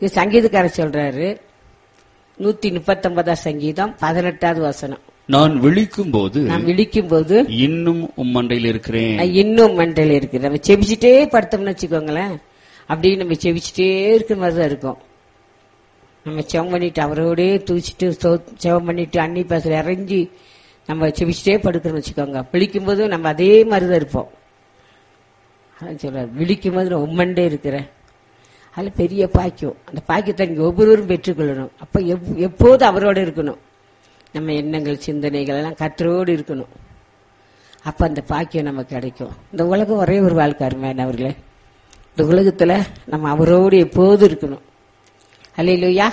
இது சங்கீதக்காரர் சொல்றாரு நூத்தி முப்பத்தொன்பதாம் சங்கீதம் பதினெட்டாவது வசனம் நான் விழிக்கும் போது நான் விழிக்கும் போது இன்னும் உம்மண்டையில் இருக்கிறேன் நான் இன்னும் மண்டல இருக்கு நம்ம செபிச்சுட்டே படுத்தோம்னு வச்சுக்கோங்களேன் அப்படியே நம்ம செபிச்சுட்டே இருக்கிற மாதிரி தான் இருக்கும் நம்ம செவம் பண்ணிட்டு அவரோடே தூச்சிட்டு செவம் பண்ணிட்டு அன்னி பாசல இறங்கி நம்ம செபிச்சுட்டே படுக்கிறோம்னு வச்சுக்கோங்க விழிக்கும் போதும் நம்ம அதே மாதிரி தான் இருப்போம் அதான் சொல்றாரு விழிக்கும் போது நான் உம்மண்டே இருக்கிறேன் அதில் பெரிய பாக்கியம் அந்த பாக்கியத்தை நீங்க ஒவ்வொருவரும் பெற்றுக்கொள்ளணும் அப்ப எப்- எப்போதும் அவரோட இருக்கணும் நம்ம எண்ணங்கள் சிந்தனைகள் எல்லாம் கத்தரோடு இருக்கணும் அப்ப அந்த பாக்கியம் நமக்கு கிடைக்கும் இந்த உலகம் ஒரே ஒரு வாழ்க்கை அருமையானவர்களே இந்த உலகத்துல நம்ம அவரோடு எப்போதும் இருக்கணும் அல்லையிலூயா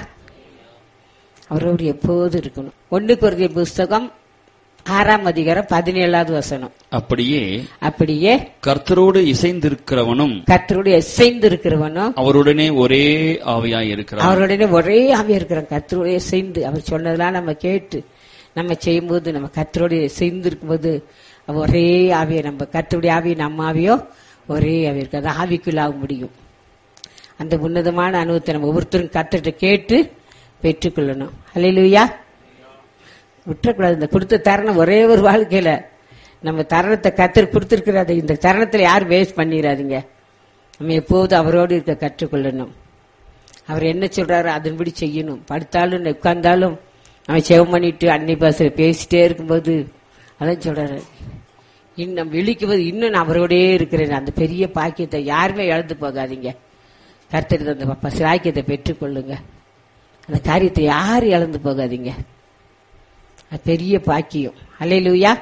அவரோடு எப்போதும் இருக்கணும் ஒண்ணு குறைய புஸ்தகம் ஆறாம் அதிகாரம் பதினேழாவது வசனம் அப்படியே அப்படியே கர்த்தரோடு இசைந்திருக்கிறவனும் கத்தரோடு எசைந்து இருக்கிறவனும் அவருடனே ஒரே ஆவியாய் இருக்கிறான் அவருடனே ஒரே ஆவியா இருக்கிறோம் கத்தரோடைய சேர்ந்து அவர் சொன்னதெல்லாம் நம்ம கேட்டு நம்ம செய்யும்போது நம்ம கத்தரோடைய சேர்ந்து இருக்கும்போது அவர் ஒரே ஆவியை நம்ம கத்தருடைய ஆவியை நம்ம ஆவியோ ஒரே ஆவி இருக்கு அது ஆவிக்குள்ளாக முடியும் அந்த உன்னதமான அனுபவத்தை நம்ம ஒவ்வொருத்தரும் கத்துட்டு கேட்டு பெற்றுக்கொள்ளணும் அல்லையா விட்டுறக்கூடாது இந்த கொடுத்த தருணம் ஒரே ஒரு வாழ்க்கையில நம்ம தருணத்தை கத்தர் கொடுத்துருக்கிறாரு இந்த தருணத்துல யாரும் வேஸ்ட் பண்ணிடாதீங்க நம்ம எப்போதும் அவரோடு இருக்க கற்றுக்கொள்ளணும் அவர் என்ன சொல்றாரோ அதன்படி செய்யணும் படுத்தாலும் உட்கார்ந்தாலும் அவன் செவம் பண்ணிட்டு அன்னை பாசல பேசிட்டே இருக்கும்போது அதான் சொல்றாரு இன்னும் விழிக்கும் போது இன்னும் நான் அவரோடயே இருக்கிறேன் அந்த பெரிய பாக்கியத்தை யாருமே இழந்து போகாதீங்க கர்த்தர் அந்த பாக்கியத்தை பெற்றுக்கொள்ளுங்க அந்த காரியத்தை யாரும் இழந்து போகாதீங்க அது பெரிய பாக்கியம் அல்லையிலூயா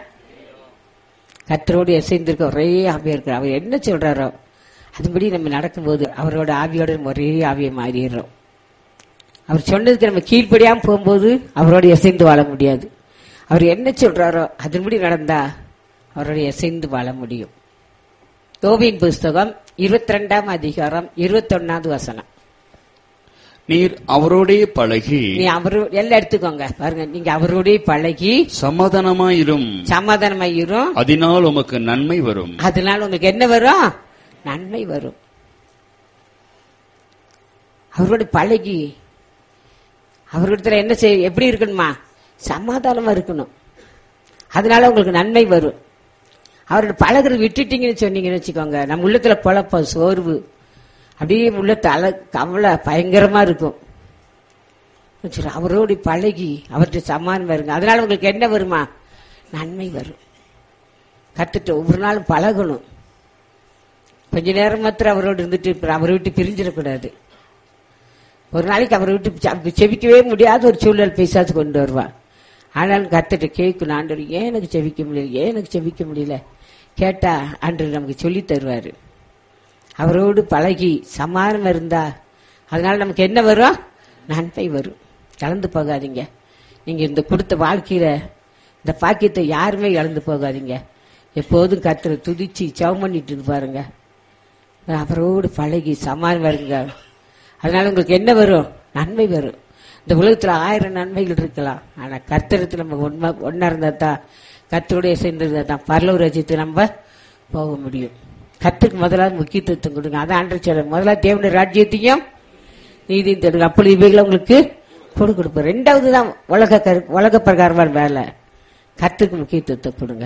கத்தரோடு இசைந்திருக்க ஒரே ஆவியா இருக்கிற அவர் என்ன சொல்றாரோ அதுபடி நம்ம நடக்கும்போது அவரோட ஆவியோட நம்ம ஒரே ஆவியை மாறிடுறோம் அவர் சொன்னதுக்கு நம்ம கீழ்ப்படியாம போகும்போது அவரோட இசைந்து வாழ முடியாது அவர் என்ன சொல்றாரோ அதன்படி நடந்தா அவரோட இசைந்து வாழ முடியும் யோபின் புஸ்தகம் இருபத்தி ரெண்டாம் அதிகாரம் இருபத்தொன்னாவது வசனம் நீர் அவரோடே பழகி நீ அவரு எல்லாம் எடுத்துக்கோங்க பாருங்க நீங்க அவரோடய பழகி சமாதானமாயிரும் சமாதானமாயிரும் அதனால் உமக்கு நன்மை வரும் அதனால உங்களுக்கு என்ன வரும் நன்மை வரும் அவரோட பழகி அவர்கிட்ட என்ன செய் எப்படி இருக்கணுமா சமாதானமா இருக்கணும் அதனால உங்களுக்கு நன்மை வரும் அவரோட பழகுறது விட்டுட்டீங்கன்னு சொன்னீங்கன்னு வச்சுக்கோங்க நம்ம உள்ளத்துல குழப்பம் சோர்வு அப்படியே உள்ளத்த அல கவலை பயங்கரமா இருக்கும் சரி, அவரோடு பழகி அவர்கிட்ட சமாதானம் வருங்க அதனால உங்களுக்கு என்ன வருமா நன்மை வரும் கத்துட்டு ஒவ்வொரு நாளும் பழகணும் கொஞ்ச நேரம் மாத்திரம் அவரோடு இருந்துட்டு அப்புறம் அவரை விட்டு பிரிஞ்சிடக்கூடாது ஒரு நாளைக்கு அவரை விட்டு செ- செபிக்கவே முடியாத ஒரு சூழல் பேசாது கொண்டு வருவான் ஆனாலும் கத்துட்டு கேட்கணும் ஆண்டவர் ஏன் எனக்கு செபிக்க முடியல ஏன் எனக்கு செபிக்க முடியல கேட்டா ஆண்டவர் நமக்கு சொல்லி தருவாரு அவரோடு பழகி சமாதானம் இருந்தா அதனால நமக்கு என்ன வரும் நன்மை வரும் கலந்து போகாதீங்க நீங்க இந்த கொடுத்த வாழ்க்கையில இந்த பாக்கியத்தை யாருமே இழந்து போகாதீங்க எப்போதும் கத்துற துதிச்சு சவம் பண்ணிட்டு இருந்து பாருங்க அவரோடு பழகி சமாதானம் வருங்க அதனால உங்களுக்கு என்ன வரும் நன்மை வரும் இந்த உலகத்துல ஆயிரம் நன்மைகள் இருக்கலாம் ஆனா கர்த்தரத்துல நம்ம ஒன்னா ஒன்னா இருந்தா தான் கத்தருடைய சேர்ந்திருந்தா தான் பரலூர் ரசித்து நம்ம போக முடியும் கத்துக்கு முதலாவது முக்கியத்துவம் கொடுங்க அதான் ஆண்டு சொல்ல முதலாவது தேவனுடைய ராஜ்யத்தையும் நீதியும் தேடுங்க அப்பொழுது இவைகளை உங்களுக்கு கொடு கொடுப்போம் ரெண்டாவது தான் உலக கரு- உலக பிரகாரமான வேலை கத்துக்கு முக்கியத்துவத்தை கொடுங்க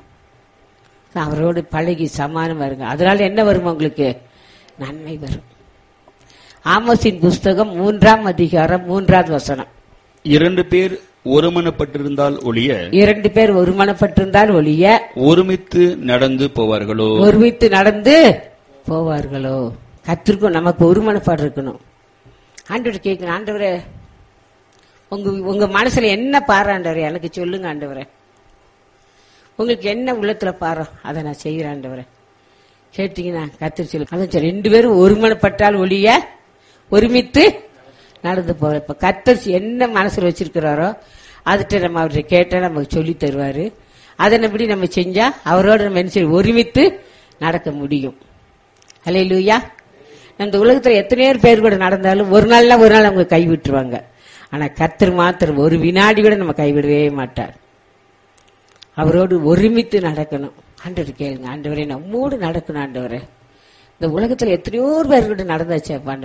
அவரோடு பழகி சமானம் வருங்க அதனால என்ன வரும் உங்களுக்கு நன்மை வரும் ஆமோசின் புஸ்தகம் மூன்றாம் அதிகாரம் மூன்றாவது வசனம் இரண்டு பேர் ஒருமனப்பட்டிருந்தால் ஒழிய இரண்டு பேர் ஒருமனப்பட்டிருந்தால் ஒழிய ஒருமித்து நடந்து போவார்களோ ஒருமித்து நடந்து போவார்களோ கத்திருக்கும் நமக்கு ஒருமனப்பாடு இருக்கணும் ஆண்டவர் கேட்கணும் ஆண்டவரே உங்க உங்க மனசுல என்ன பாரு ஆண்டவரே எனக்கு சொல்லுங்க ஆண்டவரே உங்களுக்கு என்ன உள்ளத்துல பாரோ அதை நான் செய்கிறேன் ஆண்டவரே கேட்டீங்கன்னா கத்திரி சொல்லு அதான் சரி ரெண்டு பேரும் ஒருமனப்பட்டால் ஒழிய ஒருமித்து நடந்து போற இப்ப கத்தர் என்ன மனசுல வச்சிருக்கிறாரோ அதுட்ட நம்ம அவர்கிட்ட கேட்டா நமக்கு சொல்லி தருவாரு அதனபடி நம்ம செஞ்சா அவரோட நம்ம என்ன செய்ய ஒருமித்து நடக்க முடியும் அல்லையா இந்த உலகத்துல எத்தனையோ பேர் கூட நடந்தாலும் ஒரு நாள்னா ஒரு நாள் அவங்க கைவிட்டுருவாங்க ஆனா கர்த்தர் மாத்திரம் ஒரு வினாடி கூட நம்ம கைவிடவே மாட்டார் அவரோடு ஒருமித்து நடக்கணும் ஆண்டவர் கேளுங்க ஆண்டவரே நம்மோடு நடக்கணும் ஆண்டவரே இந்த உலகத்துல எத்தனையோ பேர் கூட நடந்தாச்சு